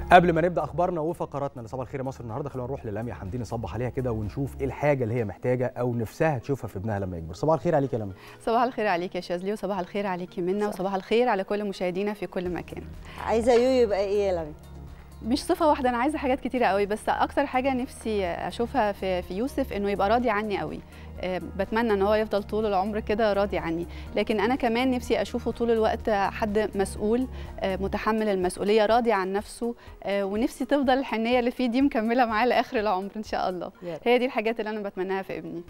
قبل ما نبدا اخبارنا وفقراتنا لصباح الخير يا مصر النهارده خلينا نروح للميا حمدين نصبح عليها كده ونشوف ايه الحاجه اللي هي محتاجه او نفسها تشوفها في ابنها لما يكبر صباح الخير عليك يا لميا صباح الخير عليك يا شاذلي وصباح الخير عليكي منى وصباح الخير على كل مشاهدينا في كل مكان عايزه يو يبقى ايه يا لمي مش صفه واحده انا عايزه حاجات كتيره قوي بس اكتر حاجه نفسي اشوفها في في يوسف انه يبقى راضي عني قوي أه بتمنى ان هو يفضل طول العمر كده راضي عني لكن انا كمان نفسي اشوفه طول الوقت حد مسؤول أه متحمل المسؤوليه راضي عن نفسه أه ونفسي تفضل الحنيه اللي فيه دي مكمله معاه لاخر العمر ان شاء الله هي دي الحاجات اللي انا بتمناها في ابني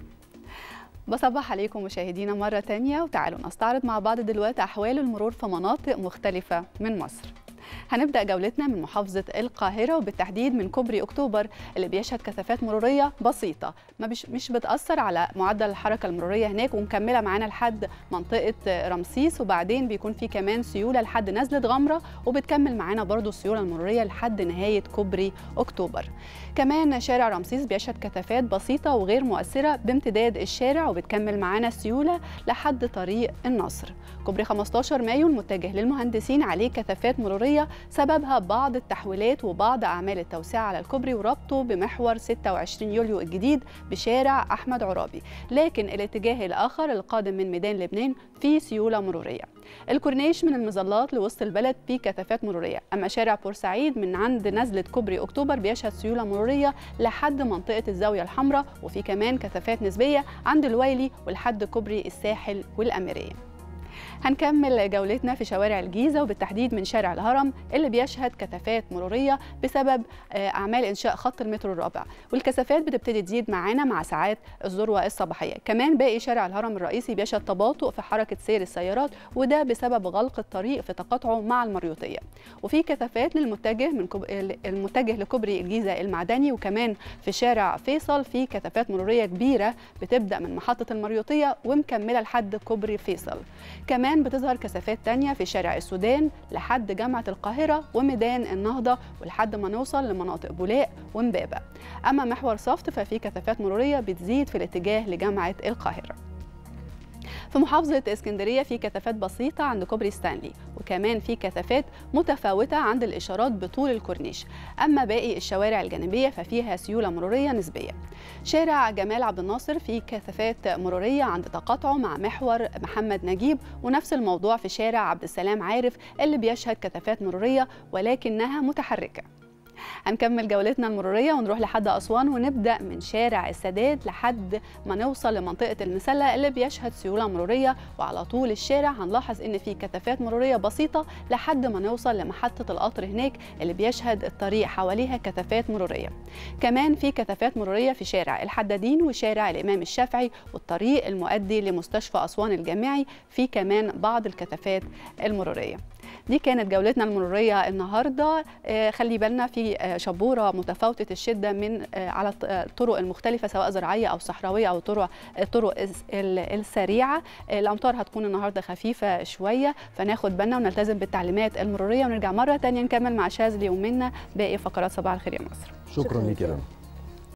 بصبح عليكم مشاهدينا مرة تانية وتعالوا نستعرض مع بعض دلوقتي أحوال المرور في مناطق مختلفة من مصر هنبدا جولتنا من محافظه القاهره وبالتحديد من كوبري اكتوبر اللي بيشهد كثافات مروريه بسيطه ما بش مش بتاثر على معدل الحركه المروريه هناك ومكمله معانا لحد منطقه رمسيس وبعدين بيكون في كمان سيوله لحد نزله غمره وبتكمل معانا برضو السيوله المروريه لحد نهايه كوبري اكتوبر كمان شارع رمسيس بيشهد كثافات بسيطه وغير مؤثره بامتداد الشارع وبتكمل معانا السيوله لحد طريق النصر كوبري 15 مايو المتجه للمهندسين عليه كثافات مروريه سببها بعض التحويلات وبعض أعمال التوسعة على الكوبري وربطه بمحور 26 يوليو الجديد بشارع أحمد عرابي لكن الاتجاه الآخر القادم من ميدان لبنان فيه سيولة مرورية الكورنيش من المظلات لوسط البلد فيه كثافات مرورية أما شارع بورسعيد من عند نزلة كوبري أكتوبر بيشهد سيولة مرورية لحد منطقة الزاوية الحمراء وفي كمان كثافات نسبية عند الويلي ولحد كوبري الساحل والأميرية هنكمل جولتنا في شوارع الجيزة وبالتحديد من شارع الهرم اللي بيشهد كثافات مرورية بسبب أعمال إنشاء خط المترو الرابع والكثافات بتبتدي تزيد معانا مع ساعات الذروة الصباحية كمان باقي شارع الهرم الرئيسي بيشهد تباطؤ في حركة سير السيارات وده بسبب غلق الطريق في تقاطعه مع المريوطية وفي كثافات للمتجه من كوب... المتجه لكوبري الجيزة المعدني وكمان في شارع فيصل في كثافات مرورية كبيرة بتبدأ من محطة المريوطية ومكملة لحد كوبري فيصل كمان كمان بتظهر كثافات تانية في شارع السودان لحد جامعة القاهرة وميدان النهضة ولحد ما نوصل لمناطق بولاق ومبابة أما محور صفت ففي كثافات مرورية بتزيد في الاتجاه لجامعة القاهرة في محافظة اسكندرية في كثافات بسيطة عند كوبري ستانلي وكمان في كثافات متفاوتة عند الإشارات بطول الكورنيش أما باقي الشوارع الجانبية ففيها سيولة مرورية نسبية شارع جمال عبد الناصر في كثافات مرورية عند تقاطعه مع محور محمد نجيب ونفس الموضوع في شارع عبد السلام عارف اللي بيشهد كثافات مرورية ولكنها متحركة هنكمل جولتنا المروريه ونروح لحد اسوان ونبدا من شارع السادات لحد ما نوصل لمنطقه المسله اللي بيشهد سيوله مروريه وعلى طول الشارع هنلاحظ ان في كثافات مروريه بسيطه لحد ما نوصل لمحطه القطر هناك اللي بيشهد الطريق حواليها كثافات مروريه كمان في كثافات مروريه في شارع الحدادين وشارع الامام الشافعي والطريق المؤدي لمستشفى اسوان الجامعي في كمان بعض الكثافات المروريه دي كانت جولتنا المروريه النهارده خلي بالنا في شبوره متفاوته الشده من على الطرق المختلفه سواء زراعيه او صحراويه او طرق الطرق السريعه الامطار هتكون النهارده خفيفه شويه فناخد بالنا ونلتزم بالتعليمات المروريه ونرجع مره ثانيه نكمل مع شاذلي ومنا باقي فقرات صباح الخير يا مصر شكرا ليك يا رب